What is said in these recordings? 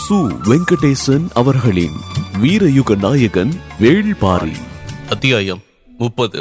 சு வெங்கடேசன் அவர்களின் வீரயுக நாயகன் வேள்பாரி அத்தியாயம் முப்பது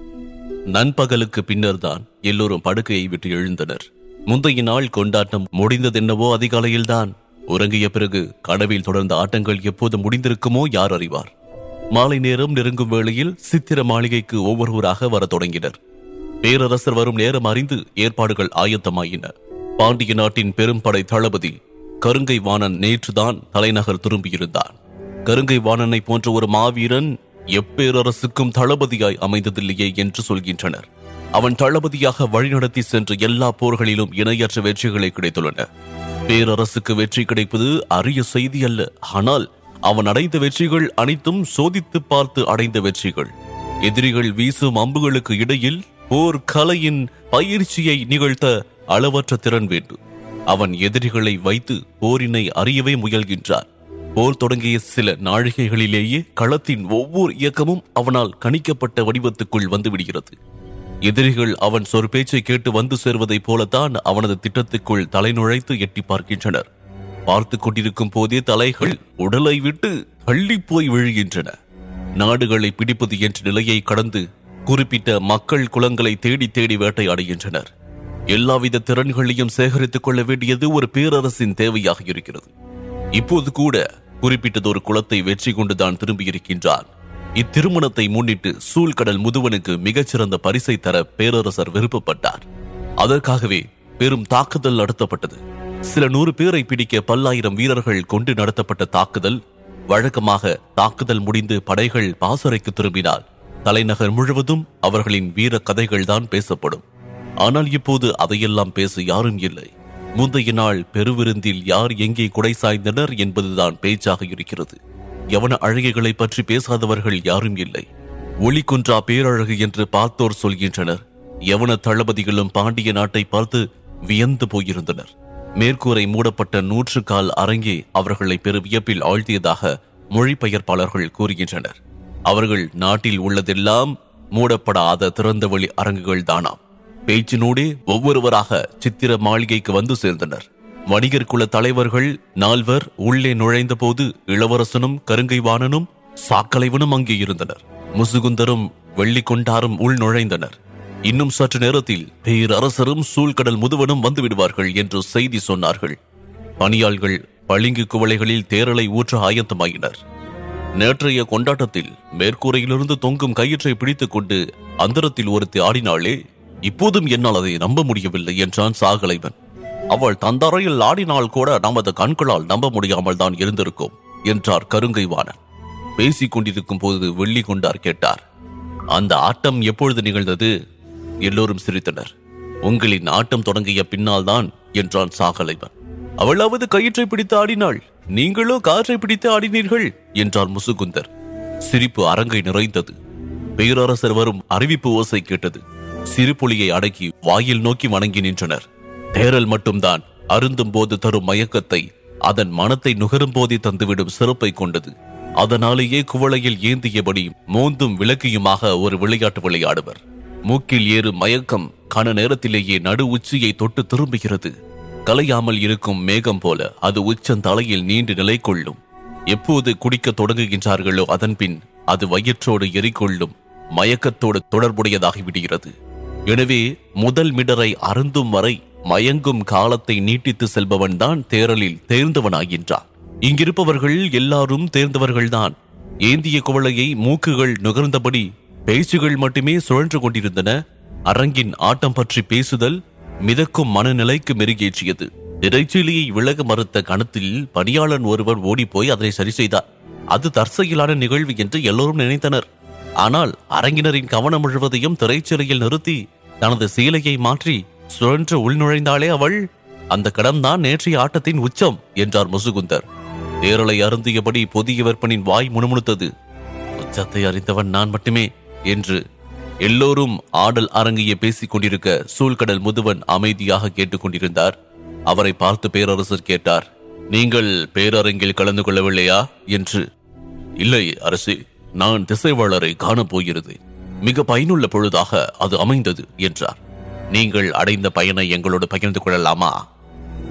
நண்பகலுக்கு பின்னர்தான் எல்லோரும் படுக்கையை விட்டு எழுந்தனர் முந்தைய நாள் கொண்டாட்டம் முடிந்ததென்னவோ அதிகாலையில்தான் உறங்கிய பிறகு கனவில் தொடர்ந்த ஆட்டங்கள் எப்போது முடிந்திருக்குமோ யார் அறிவார் மாலை நேரம் நெருங்கும் வேளையில் சித்திர மாளிகைக்கு ஒவ்வொருவராக வரத் தொடங்கினர் பேரரசர் வரும் நேரம் அறிந்து ஏற்பாடுகள் ஆயத்தமாயின பாண்டிய நாட்டின் பெரும்படை தளபதி கருங்கை வாணன் நேற்றுதான் தலைநகர் திரும்பியிருந்தான் கருங்கை வாணனை போன்ற ஒரு மாவீரன் எப்பேரரசுக்கும் தளபதியாய் அமைந்ததில்லையே என்று சொல்கின்றனர் அவன் தளபதியாக வழிநடத்தி சென்ற எல்லா போர்களிலும் இணையற்ற வெற்றிகளை கிடைத்துள்ளன பேரரசுக்கு வெற்றி கிடைப்பது அரிய செய்தி அல்ல ஆனால் அவன் அடைந்த வெற்றிகள் அனைத்தும் சோதித்து பார்த்து அடைந்த வெற்றிகள் எதிரிகள் வீசும் அம்புகளுக்கு இடையில் போர் கலையின் பயிற்சியை நிகழ்த்த அளவற்ற திறன் வேண்டும் அவன் எதிரிகளை வைத்து போரினை அறியவே முயல்கின்றான் போர் தொடங்கிய சில நாழிகைகளிலேயே களத்தின் ஒவ்வொரு இயக்கமும் அவனால் கணிக்கப்பட்ட வடிவத்துக்குள் வந்துவிடுகிறது எதிரிகள் அவன் சொற் பேச்சை கேட்டு வந்து சேர்வதைப் போலத்தான் அவனது திட்டத்துக்குள் தலைநுழைத்து எட்டி பார்க்கின்றனர் பார்த்து கொண்டிருக்கும் போதே தலைகள் உடலை விட்டு தள்ளி போய் விழுகின்றன நாடுகளை பிடிப்பது என்ற நிலையை கடந்து குறிப்பிட்ட மக்கள் குலங்களை தேடி தேடி வேட்டையாடுகின்றனர் எல்லாவித திறன்களையும் சேகரித்துக் கொள்ள வேண்டியது ஒரு பேரரசின் தேவையாக இருக்கிறது இப்போது கூட குறிப்பிட்டதொரு குலத்தை வெற்றி கொண்டுதான் திரும்பியிருக்கின்றான் இத்திருமணத்தை முன்னிட்டு சூழ்கடல் முதுவனுக்கு மிகச்சிறந்த பரிசை தர பேரரசர் விருப்பப்பட்டார் அதற்காகவே பெரும் தாக்குதல் நடத்தப்பட்டது சில நூறு பேரை பிடிக்க பல்லாயிரம் வீரர்கள் கொண்டு நடத்தப்பட்ட தாக்குதல் வழக்கமாக தாக்குதல் முடிந்து படைகள் பாசறைக்கு திரும்பினால் தலைநகர் முழுவதும் அவர்களின் வீர கதைகள் தான் பேசப்படும் ஆனால் இப்போது அதையெல்லாம் பேச யாரும் இல்லை முந்தைய நாள் பெருவிருந்தில் யார் எங்கே குடை சாய்ந்தனர் என்பதுதான் பேச்சாக இருக்கிறது யவன அழகிகளை பற்றி பேசாதவர்கள் யாரும் இல்லை ஒளி குன்றா பேரழகு என்று பார்த்தோர் சொல்கின்றனர் யவன தளபதிகளும் பாண்டிய நாட்டை பார்த்து வியந்து போயிருந்தனர் மேற்கூரை மூடப்பட்ட நூற்று கால் அரங்கே அவர்களை பெரு வியப்பில் ஆழ்த்தியதாக மொழிபெயர்ப்பாளர்கள் கூறுகின்றனர் அவர்கள் நாட்டில் உள்ளதெல்லாம் மூடப்படாத திறந்தவெளி அரங்குகள் தானாம் பேச்சினூடே ஒவ்வொருவராக சித்திர மாளிகைக்கு வந்து சேர்ந்தனர் வணிகர் குல தலைவர்கள் நால்வர் உள்ளே நுழைந்த போது இளவரசனும் கருங்கைவாணனும் சாக்கலைவனும் அங்கே இருந்தனர் முசுகுந்தரும் வெள்ளிக்கொண்டாரும் உள் நுழைந்தனர் இன்னும் சற்று நேரத்தில் பேரரசரும் சூழ்கடல் முதுவனும் வந்து விடுவார்கள் என்று செய்தி சொன்னார்கள் பணியாள்கள் பளிங்கு குவளைகளில் தேரலை ஊற்ற ஆயத்தமாயினர் நேற்றைய கொண்டாட்டத்தில் மேற்கூரையிலிருந்து தொங்கும் கயிற்றை பிடித்துக் கொண்டு அந்தரத்தில் ஒருத்தி ஆடினாளே இப்போதும் என்னால் அதை நம்ப முடியவில்லை என்றான் சாகலைவன் அவள் தந்தரையில் ஆடினால் கூட நமது கண்களால் நம்ப முடியாமல் தான் இருந்திருக்கும் என்றார் கருங்கைவாணன் பேசிக் கொண்டிருக்கும் போது வெள்ளி கொண்டார் கேட்டார் அந்த ஆட்டம் எப்பொழுது நிகழ்ந்தது எல்லோரும் சிரித்தனர் உங்களின் ஆட்டம் தொடங்கிய பின்னால் தான் என்றான் சாகலைவன் அவளாவது கயிற்றை பிடித்து ஆடினாள் நீங்களோ காற்றை பிடித்து ஆடினீர்கள் என்றார் முசுகுந்தர் சிரிப்பு அரங்கை நிறைந்தது பேரரசர் வரும் அறிவிப்பு ஓசை கேட்டது சிறுபுலியை அடக்கி வாயில் நோக்கி வணங்கி நின்றனர் தேரல் மட்டும்தான் அருந்தும் போது தரும் மயக்கத்தை அதன் மனத்தை நுகரும் போதே தந்துவிடும் சிறப்பை கொண்டது அதனாலேயே குவளையில் ஏந்தியபடி மோந்தும் விளக்கியுமாக ஒரு விளையாட்டு விளையாடுவர் மூக்கில் ஏறும் மயக்கம் கன நேரத்திலேயே நடு உச்சியை தொட்டு திரும்புகிறது கலையாமல் இருக்கும் மேகம் போல அது உச்சந்தலையில் நீண்டு நிலை கொள்ளும் எப்போது குடிக்க தொடங்குகின்றார்களோ அதன்பின் அது வயிற்றோடு எரிக்கொள்ளும் மயக்கத்தோடு தொடர்புடையதாகி விடுகிறது எனவே முதல் மிடரை அருந்தும் வரை மயங்கும் காலத்தை நீட்டித்து செல்பவன் தான் தேரலில் தேர்ந்தவனாகின்றான் இங்கிருப்பவர்கள் எல்லாரும் தேர்ந்தவர்கள்தான் ஏந்திய குவளையை மூக்குகள் நுகர்ந்தபடி பேச்சுகள் மட்டுமே சுழன்று கொண்டிருந்தன அரங்கின் ஆட்டம் பற்றி பேசுதல் மிதக்கும் மனநிலைக்கு மெருகேற்றியது இறைச்செலியை விலக மறுத்த கணத்தில் பணியாளன் ஒருவர் ஓடிப்போய் அதனை சரி செய்தார் அது தற்செயலான நிகழ்வு என்று எல்லோரும் நினைத்தனர் ஆனால் அரங்கினரின் கவனம் முழுவதையும் திரைச்சிலையில் நிறுத்தி தனது சீலையை மாற்றி சுழன்று உள்நுழைந்தாளே அவள் அந்த கடம்தான் நேற்றைய ஆட்டத்தின் உச்சம் என்றார் முசுகுந்தர் தேரலை அருந்தியபடி புதிய வெப்பனின் வாய் முணுமுணுத்தது உச்சத்தை அறிந்தவன் நான் மட்டுமே என்று எல்லோரும் ஆடல் அரங்கிய பேசிக் கொண்டிருக்க சூழ்கடல் முதுவன் அமைதியாக கேட்டுக்கொண்டிருந்தார் அவரை பார்த்து பேரரசர் கேட்டார் நீங்கள் பேரரங்கில் கலந்து கொள்ளவில்லையா என்று இல்லை அரசே நான் திசைவாளரை காணப் போயிருந்தேன் மிக பயனுள்ள பொழுதாக அது அமைந்தது என்றார் நீங்கள் அடைந்த பயனை எங்களோடு பகிர்ந்து கொள்ளலாமா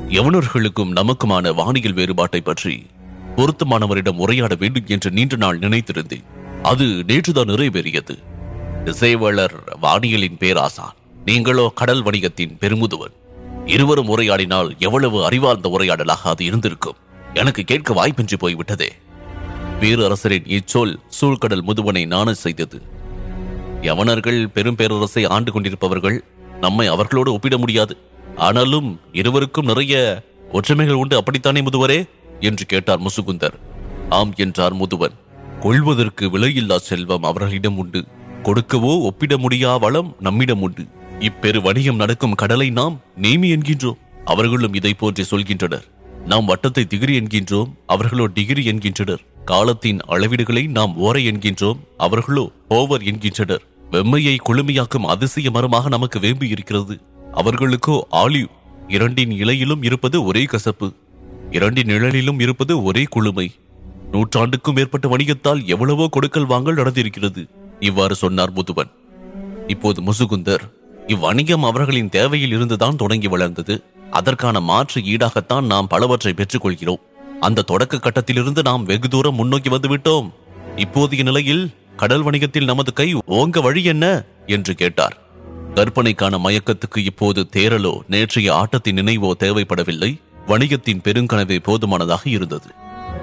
யவனர்களுக்கும் நமக்குமான வானியல் வேறுபாட்டை பற்றி பொருத்தமானவரிடம் உரையாட வேண்டும் என்று நீண்ட நாள் நினைத்திருந்தேன் அது நேற்றுதான் நிறைவேறியது திசைவேளர் வானியலின் பேராசான் நீங்களோ கடல் வணிகத்தின் பெருமுதுவன் இருவரும் உரையாடினால் எவ்வளவு அறிவார்ந்த உரையாடலாக அது இருந்திருக்கும் எனக்கு கேட்க வாய்ப்பின்றி போய்விட்டதே பேரரசரின் இச்சொல் சூழ்கடல் முதுவனை நாண செய்தது யவனர்கள் பெரும் பேரரசை ஆண்டு கொண்டிருப்பவர்கள் நம்மை அவர்களோடு ஒப்பிட முடியாது ஆனாலும் இருவருக்கும் நிறைய ஒற்றுமைகள் உண்டு அப்படித்தானே முதுவரே என்று கேட்டார் முசுகுந்தர் ஆம் என்றார் முதுவன் கொள்வதற்கு விலையில்லா செல்வம் அவர்களிடம் உண்டு கொடுக்கவோ ஒப்பிட முடியா வளம் நம்மிடம் உண்டு இப்பெரு வணிகம் நடக்கும் கடலை நாம் நேமி என்கின்றோம் அவர்களும் இதை போன்றே சொல்கின்றனர் நாம் வட்டத்தை திகிரி என்கின்றோம் அவர்களோ டிகிரி என்கின்றனர் காலத்தின் அளவீடுகளை நாம் ஓரை என்கின்றோம் அவர்களோ ஓவர் என்கின்றனர் வெம்மையை குளுமையாக்கும் அதிசய மரமாக நமக்கு வேம்பு இருக்கிறது அவர்களுக்கோ ஆலிவ் இரண்டின் இலையிலும் இருப்பது ஒரே கசப்பு இரண்டின் நிழலிலும் இருப்பது ஒரே குளுமை நூற்றாண்டுக்கும் மேற்பட்ட வணிகத்தால் எவ்வளவோ கொடுக்கல் வாங்கல் நடந்திருக்கிறது இவ்வாறு சொன்னார் முதுவன் இப்போது முசுகுந்தர் இவ்வணிகம் அவர்களின் தேவையில் இருந்துதான் தொடங்கி வளர்ந்தது அதற்கான மாற்று ஈடாகத்தான் நாம் பலவற்றை பெற்றுக்கொள்கிறோம் அந்த தொடக்க கட்டத்திலிருந்து நாம் வெகு தூரம் முன்னோக்கி வந்து விட்டோம் இப்போதைய நிலையில் கடல் வணிகத்தில் நமது கை ஓங்க வழி என்ன என்று கேட்டார் கற்பனைக்கான மயக்கத்துக்கு இப்போது தேரலோ நேற்றைய ஆட்டத்தின் நினைவோ தேவைப்படவில்லை வணிகத்தின் பெருங்கனவே போதுமானதாக இருந்தது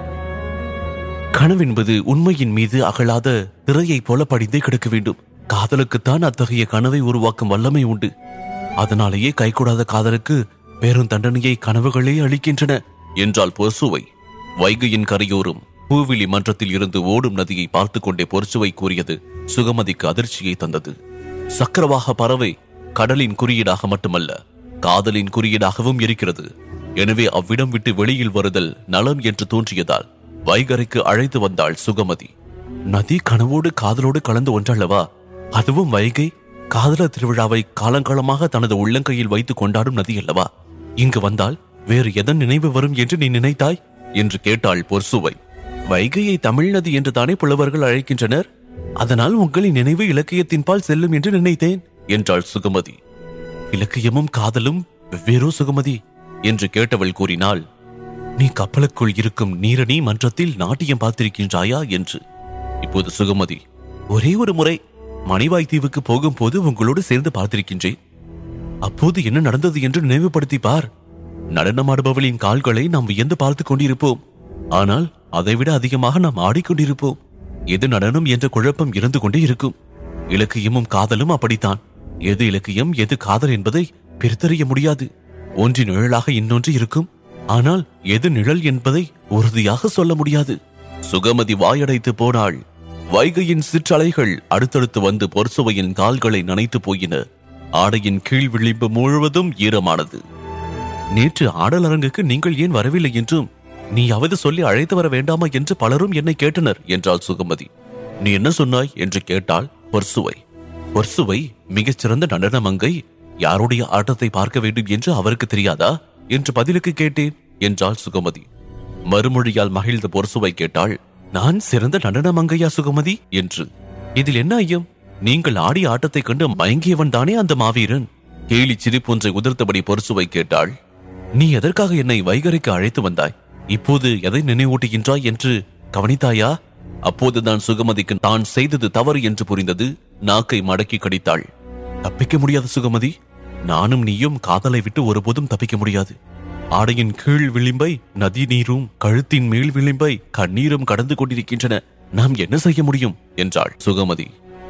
கனவென்பது உண்மையின் மீது அகலாத திரையைப் போல படிந்தே கிடக்க வேண்டும் காதலுக்குத்தான் அத்தகைய கனவை உருவாக்கும் வல்லமை உண்டு அதனாலேயே கைகூடாத காதலுக்கு பெரும் தண்டனையை கனவுகளே அளிக்கின்றன என்றால் பொசுவை வைகையின் கரையோரும் பூவிலி மன்றத்தில் இருந்து ஓடும் நதியை பார்த்து கொண்டே பொறுசுவை கூறியது சுகமதிக்கு அதிர்ச்சியை தந்தது சக்கரவாக பறவை கடலின் குறியீடாக மட்டுமல்ல காதலின் குறியீடாகவும் இருக்கிறது எனவே அவ்விடம் விட்டு வெளியில் வருதல் நலம் என்று தோன்றியதால் வைகரைக்கு அழைத்து வந்தாள் சுகமதி நதி கனவோடு காதலோடு கலந்து ஒன்றல்லவா அதுவும் வைகை காதலர் திருவிழாவை காலங்காலமாக தனது உள்ளங்கையில் வைத்து கொண்டாடும் நதி அல்லவா இங்கு வந்தால் வேறு எதன் நினைவு வரும் என்று நீ நினைத்தாய் என்று கேட்டாள் பொர்சுவை வைகையை தமிழ் நதி என்று தானே புலவர்கள் அழைக்கின்றனர் அதனால் உங்களின் நினைவு இலக்கியத்தின் பால் செல்லும் என்று நினைத்தேன் என்றாள் சுகமதி இலக்கியமும் காதலும் வெவ்வேறோ சுகமதி என்று கேட்டவள் கூறினாள் நீ கப்பலுக்குள் இருக்கும் நீரணி மன்றத்தில் நாட்டியம் பார்த்திருக்கின்றாயா என்று இப்போது சுகமதி ஒரே ஒரு முறை மணிவாய் தீவுக்கு போகும்போது உங்களோடு சேர்ந்து பார்த்திருக்கின்றேன் அப்போது என்ன நடந்தது என்று நினைவுபடுத்தி பார் நடனமாடுபவளின் கால்களை நாம் வியந்து பார்த்துக் கொண்டிருப்போம் ஆனால் அதைவிட அதிகமாக நாம் ஆடிக்கொண்டிருப்போம் எது நடனம் என்ற குழப்பம் இருந்து கொண்டே இருக்கும் இலக்கியமும் காதலும் அப்படித்தான் எது இலக்கியம் எது காதல் என்பதை பிரித்தறிய முடியாது ஒன்றின் நிழலாக இன்னொன்று இருக்கும் ஆனால் எது நிழல் என்பதை உறுதியாக சொல்ல முடியாது சுகமதி வாயடைத்து போனாள் வைகையின் சிற்றலைகள் அடுத்தடுத்து வந்து பொற்சுவையின் கால்களை நனைத்து போயின ஆடையின் கீழ் விளிம்பு முழுவதும் ஈரமானது நேற்று ஆடல் அரங்குக்கு நீங்கள் ஏன் வரவில்லை என்றும் நீயாவது சொல்லி அழைத்து வர வேண்டாமா என்று பலரும் என்னை கேட்டனர் என்றாள் சுகமதி நீ என்ன சொன்னாய் என்று கேட்டாள் பொர்சுவை பொர்சுவை மிகச் சிறந்த நடன மங்கை யாருடைய ஆட்டத்தை பார்க்க வேண்டும் என்று அவருக்கு தெரியாதா என்று பதிலுக்கு கேட்டேன் என்றாள் சுகமதி மறுமொழியால் மகிழ்ந்த பொர்சுவை கேட்டாள் நான் சிறந்த நடன மங்கையா சுகமதி என்று இதில் என்ன ஐயம் நீங்கள் ஆடிய ஆட்டத்தைக் கண்டு மயங்கியவன் தானே அந்த மாவீரன் கேலி சிரிப்பொன்றை உதிர்த்தபடி பொர்சுவை கேட்டாள் நீ எதற்காக என்னை வைகரைக்கு அழைத்து வந்தாய் இப்போது எதை நினைவூட்டுகின்றாய் என்று கவனித்தாயா அப்போதுதான் சுகமதிக்கு தான் செய்தது தவறு என்று புரிந்தது நாக்கை மடக்கி கடித்தாள் தப்பிக்க முடியாது சுகமதி நானும் நீயும் காதலை விட்டு ஒருபோதும் தப்பிக்க முடியாது ஆடையின் கீழ் விளிம்பை நதி நீரும் கழுத்தின் மேல் விளிம்பை கண்ணீரும் கடந்து கொண்டிருக்கின்றன நாம் என்ன செய்ய முடியும் என்றாள் சுகமதி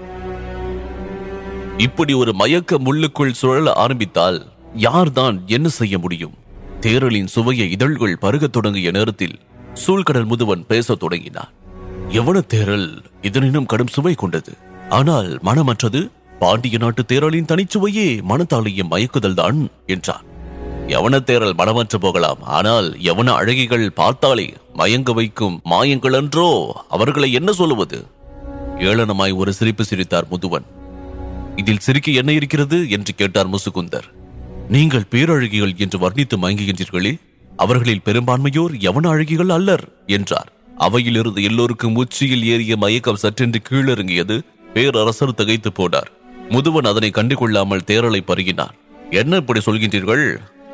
இப்படி ஒரு மயக்க முள்ளுக்குள் சுழல ஆரம்பித்தால் யார்தான் என்ன செய்ய முடியும் தேரலின் சுவைய இதழ்கள் பருகத் தொடங்கிய நேரத்தில் சூழ்கடல் முதுவன் பேசத் தொடங்கினார் எவன தேரல் இதனினும் கடும் சுவை கொண்டது ஆனால் மனமற்றது பாண்டிய நாட்டு தேரலின் தனிச்சுவையே மனத்தாலேயும் மயக்குதல் தான் என்றார் யவன தேரல் மனமற்று போகலாம் ஆனால் யவன அழகிகள் பார்த்தாலே மயங்க வைக்கும் மாயங்கள் அன்றோ அவர்களை என்ன சொல்லுவது ஏளனமாய் ஒரு சிரிப்பு சிரித்தார் முதுவன் இதில் சிரிக்க என்ன இருக்கிறது என்று கேட்டார் முசுகுந்தர் நீங்கள் பேரழகிகள் என்று வர்ணித்து மயங்குகின்றீர்களே அவர்களில் பெரும்பான்மையோர் யவன அழகிகள் அல்லர் என்றார் அவையிலிருந்து எல்லோருக்கும் உச்சியில் ஏறிய மயக்கம் சற்றென்று கீழிறங்கியது பேரரசர் திகைத்து போனார் முதுவன் அதனை கண்டுகொள்ளாமல் தேரலை பருகினார் என்ன இப்படி சொல்கின்றீர்கள்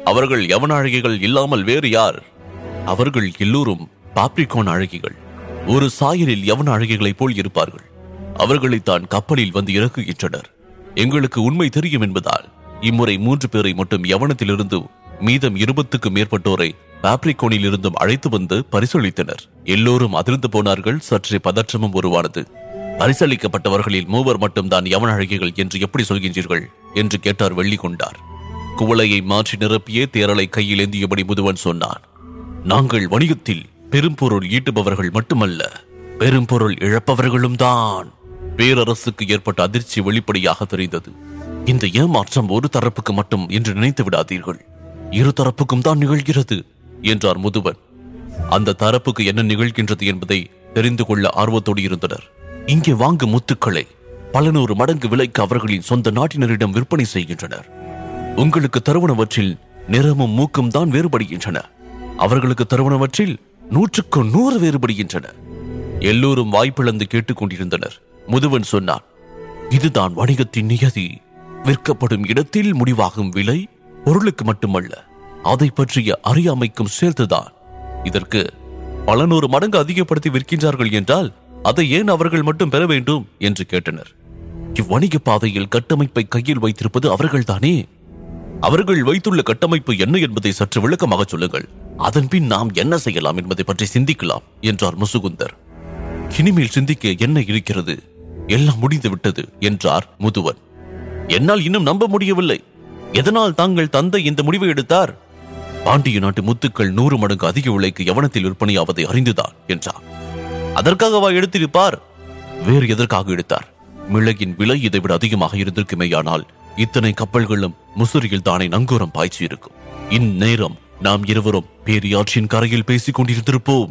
அவர்கள் யவன அழகிகள் இல்லாமல் வேறு யார் அவர்கள் எல்லோரும் பாப்ரிகான் அழகிகள் ஒரு சாயலில் யவன அழகிகளைப் போல் இருப்பார்கள் அவர்களை தான் கப்பலில் வந்து இறக்குகின்றனர் எங்களுக்கு உண்மை தெரியும் என்பதால் இம்முறை மூன்று பேரை மட்டும் யவனத்திலிருந்து மீதம் இருபத்துக்கு மேற்பட்டோரை பாப்ரிகோனில் இருந்தும் அழைத்து வந்து பரிசளித்தனர் எல்லோரும் அதிர்ந்து போனார்கள் சற்றே பதற்றமும் உருவானது பரிசளிக்கப்பட்டவர்களில் மூவர் மட்டும்தான் யவன அழகிகள் என்று எப்படி சொல்கின்றீர்கள் என்று கேட்டார் வெள்ளி கொண்டார் குவளையை மாற்றி நிரப்பிய தேரலை கையில் ஏந்தியபடி முதுவன் சொன்னான் நாங்கள் வணிகத்தில் பெரும்பொருள் ஈட்டுபவர்கள் மட்டுமல்ல பெரும்பொருள் இழப்பவர்களும் தான் பேரரசுக்கு ஏற்பட்ட அதிர்ச்சி வெளிப்படையாக தெரிந்தது இந்த ஏமாற்றம் ஒரு தரப்புக்கு மட்டும் என்று நினைத்து விடாதீர்கள் இரு தரப்புக்கும் தான் நிகழ்கிறது என்றார் முதுவன் அந்த தரப்புக்கு என்ன நிகழ்கின்றது என்பதை தெரிந்து கொள்ள ஆர்வத்தோடு இருந்தனர் இங்கே வாங்கும் முத்துக்களை பல நூறு மடங்கு விலைக்கு அவர்களின் சொந்த நாட்டினரிடம் விற்பனை செய்கின்றனர் உங்களுக்கு தருவனவற்றில் நிறமும் மூக்கும் தான் வேறுபடுகின்றன அவர்களுக்கு தருவனவற்றில் நூற்றுக்கு நூறு வேறுபடுகின்றன எல்லோரும் வாய்ப்பிழந்து கேட்டுக்கொண்டிருந்தனர் முதுவன் சொன்னான் இதுதான் வணிகத்தின் நியதி விற்கப்படும் இடத்தில் முடிவாகும் விலை பொருளுக்கு மட்டுமல்ல அதை பற்றிய அறியாமைக்கும் சேர்த்துதான் இதற்கு பல நூறு மடங்கு அதிகப்படுத்தி விற்கின்றார்கள் என்றால் அதை ஏன் அவர்கள் மட்டும் பெற வேண்டும் என்று கேட்டனர் இவ்வணிக பாதையில் கட்டமைப்பை கையில் வைத்திருப்பது அவர்கள்தானே அவர்கள் வைத்துள்ள கட்டமைப்பு என்ன என்பதை சற்று விளக்கமாக சொல்லுங்கள் அதன் பின் நாம் என்ன செய்யலாம் என்பதை பற்றி சிந்திக்கலாம் என்றார் முசுகுந்தர் இனிமேல் சிந்திக்க என்ன இருக்கிறது எல்லாம் முடிந்து விட்டது என்றார் முதுவன் என்னால் இன்னும் நம்ப முடியவில்லை எதனால் தாங்கள் தந்தை இந்த முடிவை எடுத்தார் பாண்டிய நாட்டு முத்துக்கள் நூறு மடங்கு அதிக விலைக்கு யவனத்தில் விற்பனையாவதை அறிந்துதான் என்றார் அதற்காகவா எடுத்திருப்பார் வேறு எதற்காக எடுத்தார் மிளகின் விலை இதைவிட அதிகமாக இருந்திருக்குமேயானால் இத்தனை கப்பல்களும் முசிறியில் தானே நங்கூரம் பாய்ச்சி இருக்கும் இந்நேரம் நாம் இருவரும் பேரியாற்றின் கரையில் பேசிக் கொண்டிருந்திருப்போம்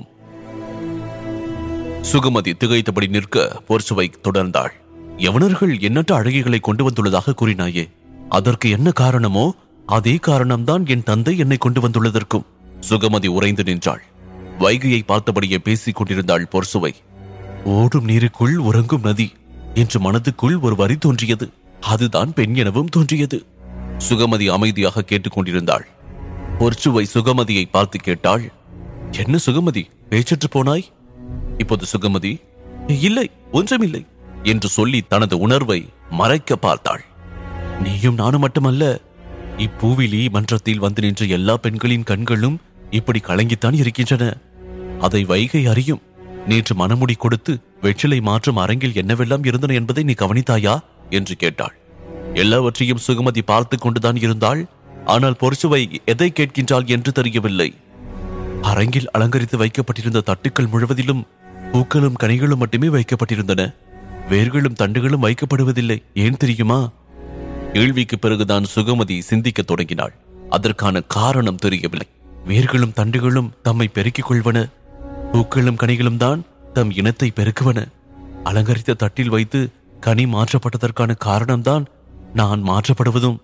சுகமதி திகைத்தபடி நிற்க போர்ச்சுவை தொடர்ந்தாள் யவனர்கள் எண்ணற்ற அழகிகளை கொண்டு வந்துள்ளதாக கூறினாயே அதற்கு என்ன காரணமோ அதே காரணம்தான் என் தந்தை என்னை கொண்டு வந்துள்ளதற்கும் சுகமதி உறைந்து நின்றாள் வைகையை பார்த்தபடியே பேசிக் கொண்டிருந்தாள் பொர்சுவை ஓடும் நீருக்குள் உறங்கும் நதி என்று மனதுக்குள் ஒரு வரி தோன்றியது அதுதான் பெண் எனவும் தோன்றியது சுகமதி அமைதியாக கேட்டுக்கொண்டிருந்தாள் பொர்ச்சுவை சுகமதியை பார்த்து கேட்டாள் என்ன சுகமதி பேச்சற்று போனாய் இப்போது சுகமதி இல்லை ஒன்றுமில்லை என்று சொல்லி தனது உணர்வை மறைக்க பார்த்தாள் நீயும் நானும் மட்டுமல்ல இப்பூவிலி மன்றத்தில் வந்து நின்ற எல்லா பெண்களின் கண்களும் இப்படி கலங்கித்தான் இருக்கின்றன அதை வைகை அறியும் நேற்று மனமுடி கொடுத்து வெற்றிலை மாற்றும் அரங்கில் என்னவெல்லாம் இருந்தன என்பதை நீ கவனித்தாயா என்று கேட்டாள் எல்லாவற்றையும் சுகமதி பார்த்து கொண்டுதான் இருந்தாள் ஆனால் பொருசுவை எதை கேட்கின்றாள் என்று தெரியவில்லை அரங்கில் அலங்கரித்து வைக்கப்பட்டிருந்த தட்டுக்கள் முழுவதிலும் பூக்களும் கனிகளும் மட்டுமே வைக்கப்பட்டிருந்தன வேர்களும் தண்டுகளும் வைக்கப்படுவதில்லை ஏன் தெரியுமா கேள்விக்கு பிறகுதான் சுகமதி சிந்திக்கத் தொடங்கினாள் அதற்கான காரணம் தெரியவில்லை வேர்களும் தண்டுகளும் தம்மை பெருக்கிக் கொள்வன பூக்களும் கனிகளும் தான் தம் இனத்தை பெருக்குவன அலங்கரித்த தட்டில் வைத்து கனி மாற்றப்பட்டதற்கான காரணம்தான் நான் மாற்றப்படுவதும்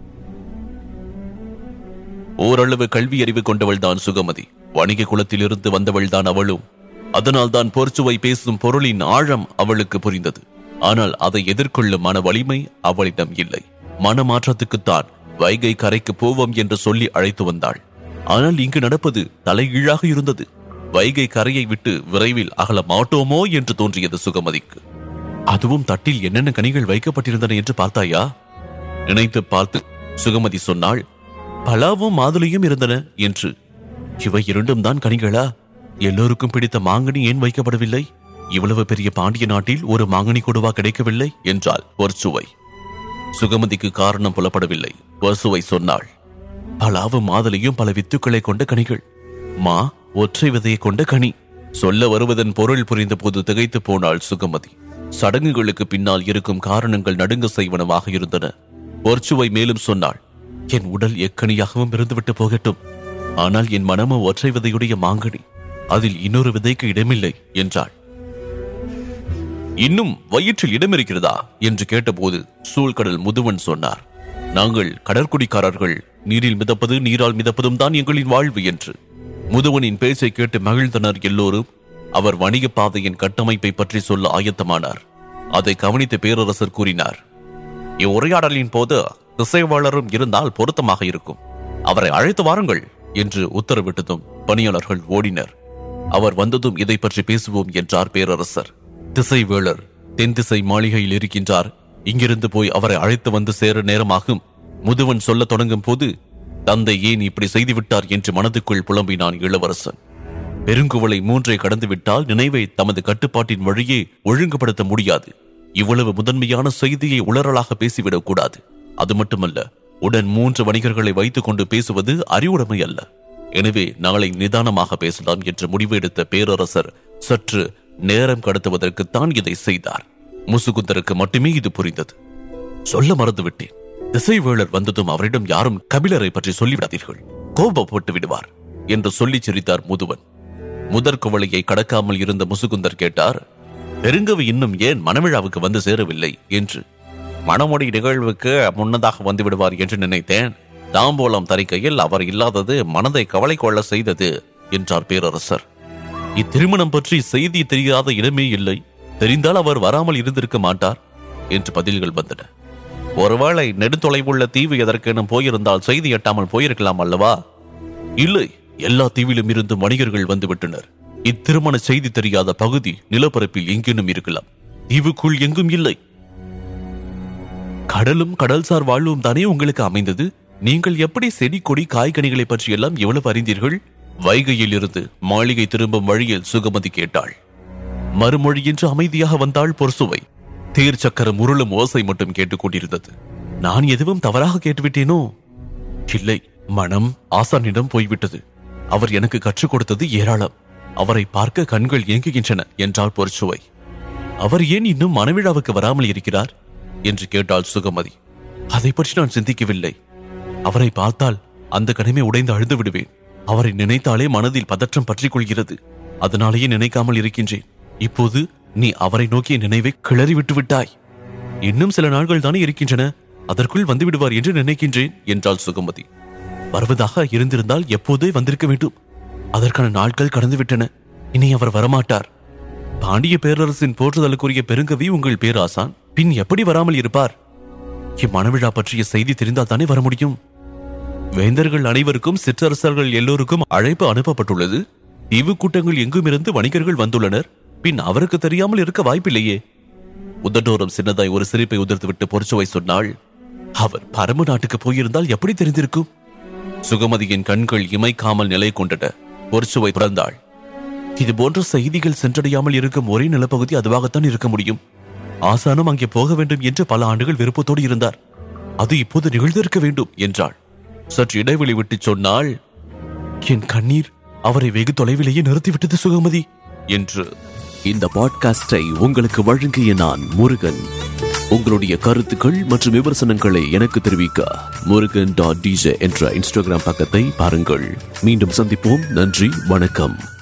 ஓரளவு கல்வி அறிவு கொண்டவள் தான் சுகமதி வணிக குலத்திலிருந்து வந்தவள் தான் அவளும் அதனால் தான் போர்ச்சுவை பேசும் பொருளின் ஆழம் அவளுக்கு புரிந்தது ஆனால் அதை எதிர்கொள்ளும் மன வலிமை அவளிடம் இல்லை மனமாற்றத்துக்குத்தான் வைகை கரைக்கு போவோம் என்று சொல்லி அழைத்து வந்தாள் ஆனால் இங்கு நடப்பது தலைகீழாக இருந்தது வைகை கரையை விட்டு விரைவில் அகல மாட்டோமோ என்று தோன்றியது சுகமதிக்கு அதுவும் தட்டில் என்னென்ன கனிகள் வைக்கப்பட்டிருந்தன என்று பார்த்தாயா நினைத்து பார்த்து சுகமதி சொன்னாள் பலாவும் மாதுளையும் இருந்தன என்று இவை இரண்டும் தான் கனிகளா எல்லோருக்கும் பிடித்த மாங்கனி ஏன் வைக்கப்படவில்லை இவ்வளவு பெரிய பாண்டிய நாட்டில் ஒரு மாங்கனி கொடுவா கிடைக்கவில்லை என்றாள் பொற்சுவை சுகமதிக்கு காரணம் புலப்படவில்லை பொற்சுவை சொன்னாள் பலாவும் மாதுளையும் பல வித்துக்களை கொண்ட கனிகள் மா ஒற்றை விதையை கொண்ட கனி சொல்ல வருவதன் பொருள் புரிந்த போது திகைத்து போனாள் சுகமதி சடங்குகளுக்கு பின்னால் இருக்கும் காரணங்கள் நடுங்க செய்வனமாக இருந்தன பொற்சுவை மேலும் சொன்னாள் என் உடல் எக்கனியாகவும் இருந்துவிட்டு போகட்டும் ஆனால் என் மனமோ ஒற்றை விதையுடைய மாங்கனி அதில் இன்னொரு விதைக்கு இடமில்லை என்றாள் இன்னும் வயிற்றில் இடம் இருக்கிறதா என்று கேட்டபோது சூழ்கடல் முதுவன் சொன்னார் நாங்கள் கடற்குடிக்காரர்கள் நீரில் மிதப்பது நீரால் மிதப்பதும் தான் எங்களின் வாழ்வு என்று முதுவனின் பேச்சை கேட்டு மகிழ்ந்தனர் எல்லோரும் அவர் வணிக பாதையின் கட்டமைப்பை பற்றி சொல்ல ஆயத்தமானார் அதை கவனித்த பேரரசர் கூறினார் இவ்வுரையாடலின் போது திசைவாளரும் இருந்தால் பொருத்தமாக இருக்கும் அவரை அழைத்து வாருங்கள் என்று உத்தரவிட்டதும் பணியாளர்கள் ஓடினர் அவர் வந்ததும் இதை பற்றி பேசுவோம் என்றார் பேரரசர் திசைவேளர் தென் திசை மாளிகையில் இருக்கின்றார் இங்கிருந்து போய் அவரை அழைத்து வந்து சேர நேரமாகும் முதுவன் சொல்லத் தொடங்கும் போது தந்தை ஏன் இப்படி செய்துவிட்டார் என்று மனதுக்குள் புலம்பினான் இளவரசன் பெருங்குவளை மூன்றை கடந்து விட்டால் நினைவை தமது கட்டுப்பாட்டின் வழியே ஒழுங்குபடுத்த முடியாது இவ்வளவு முதன்மையான செய்தியை உளறலாக பேசிவிடக் கூடாது அது மட்டுமல்ல உடன் மூன்று வணிகர்களை வைத்துக் கொண்டு பேசுவது அறிவுடைமை அல்ல எனவே நாளை நிதானமாக பேசலாம் என்று முடிவு எடுத்த பேரரசர் சற்று நேரம் கடத்துவதற்குத்தான் இதை செய்தார் முசுகுந்தருக்கு மட்டுமே இது புரிந்தது சொல்ல மறந்துவிட்டேன் திசைவேளர் வந்ததும் அவரிடம் யாரும் கபிலரை பற்றி சொல்லிவிடாதீர்கள் கோபப்பட்டு விடுவார் என்று சொல்லிச் சிரித்தார் முதுவன் முதற் குவளையை கடக்காமல் இருந்த முசுகுந்தர் கேட்டார் பெருங்கவி இன்னும் ஏன் மணவிழாவுக்கு வந்து சேரவில்லை என்று மணமுடி நிகழ்வுக்கு முன்னதாக வந்து விடுவார் என்று நினைத்தேன் தாம்போலம் தரிக்கையில் அவர் இல்லாதது மனதை கவலை கொள்ள செய்தது என்றார் பேரரசர் இத்திருமணம் பற்றி செய்தி தெரியாத இடமே இல்லை தெரிந்தால் அவர் வராமல் இருந்திருக்க மாட்டார் என்று பதில்கள் வந்தன ஒருவேளை நெடுந்தொலைவுள்ள தீவு எதற்கெனும் போயிருந்தால் செய்தி எட்டாமல் போயிருக்கலாம் அல்லவா இல்லை எல்லா தீவிலும் இருந்து வணிகர்கள் வந்துவிட்டனர் இத்திருமண செய்தி தெரியாத பகுதி நிலப்பரப்பில் எங்கேனும் இருக்கலாம் தீவுக்குள் எங்கும் இல்லை கடலும் கடல்சார் வாழ்வும் தானே உங்களுக்கு அமைந்தது நீங்கள் எப்படி செடி கொடி காய்கனிகளை பற்றியெல்லாம் எவ்வளவு அறிந்தீர்கள் வைகையில் இருந்து மாளிகை திரும்பும் வழியில் சுகமதி கேட்டாள் மறுமொழியின்றி அமைதியாக வந்தாள் பொர்சுவை தேர் சக்கரம் உருளும் ஓசை மட்டும் கேட்டுக் கொண்டிருந்தது நான் எதுவும் தவறாக கேட்டுவிட்டேனோ இல்லை மனம் ஆசானிடம் போய்விட்டது அவர் எனக்கு கற்றுக் கொடுத்தது ஏராளம் அவரை பார்க்க கண்கள் ஏங்குகின்றன என்றாள் பொற்சுவை அவர் ஏன் இன்னும் மனவிழாவுக்கு வராமல் இருக்கிறார் என்று கேட்டாள் சுகமதி அதை பற்றி நான் சிந்திக்கவில்லை அவரை பார்த்தால் அந்த கணமே உடைந்து அழுது விடுவேன் அவரை நினைத்தாலே மனதில் பதற்றம் பற்றிக் கொள்கிறது அதனாலேயே நினைக்காமல் இருக்கின்றேன் இப்போது நீ அவரை நோக்கிய நினைவை கிளறி விட்டு விட்டாய் இன்னும் சில நாட்கள் தானே இருக்கின்றன அதற்குள் வந்து விடுவார் என்று நினைக்கின்றேன் என்றாள் சுகமதி வருவதாக இருந்திருந்தால் எப்போதே வந்திருக்க வேண்டும் அதற்கான நாட்கள் கடந்து விட்டன இனி அவர் வரமாட்டார் பாண்டிய பேரரசின் போற்றுதலுக்குரிய பெருங்கவி உங்கள் பேராசான் பின் எப்படி வராமல் இருப்பார் இம்மணவிழா பற்றிய செய்தி தெரிந்தால் தானே வர முடியும் வேந்தர்கள் அனைவருக்கும் சிற்றரசர்கள் எல்லோருக்கும் அழைப்பு அனுப்பப்பட்டுள்ளது தீவு கூட்டங்கள் எங்கும் இருந்து வணிகர்கள் வந்துள்ளனர் பின் அவருக்கு தெரியாமல் இருக்க வாய்ப்பில்லையே உதட்டோரம் சின்னதாய் ஒரு சிரிப்பை உதிர்த்துவிட்டு பொறிச்சுவை சொன்னாள் அவர் பரம நாட்டுக்கு போயிருந்தால் எப்படி தெரிந்திருக்கும் சுகமதியின் கண்கள் இமைக்காமல் நிலை கொண்டன பொறிச்சுவை பிறந்தாள் இது போன்ற செய்திகள் சென்றடையாமல் இருக்கும் ஒரே நிலப்பகுதி அதுவாகத்தான் இருக்க முடியும் ஆசானும் அங்கே போக வேண்டும் என்று பல ஆண்டுகள் விருப்பத்தோடு இருந்தார் அது இப்போது நிகழ்ந்திருக்க வேண்டும் என்றாள் சற்று இடைவெளி விட்டு சொன்னாள் என் கண்ணீர் அவரை வெகு தொலைவிலேயே நிறுத்திவிட்டது சுகமதி என்று இந்த பாட்காஸ்டை உங்களுக்கு வழங்கிய நான் முருகன் உங்களுடைய கருத்துக்கள் மற்றும் விமர்சனங்களை எனக்கு தெரிவிக்க முருகன் டாட் டிஜே என்ற இன்ஸ்டாகிராம் பக்கத்தை பாருங்கள் மீண்டும் சந்திப்போம் நன்றி வணக்கம்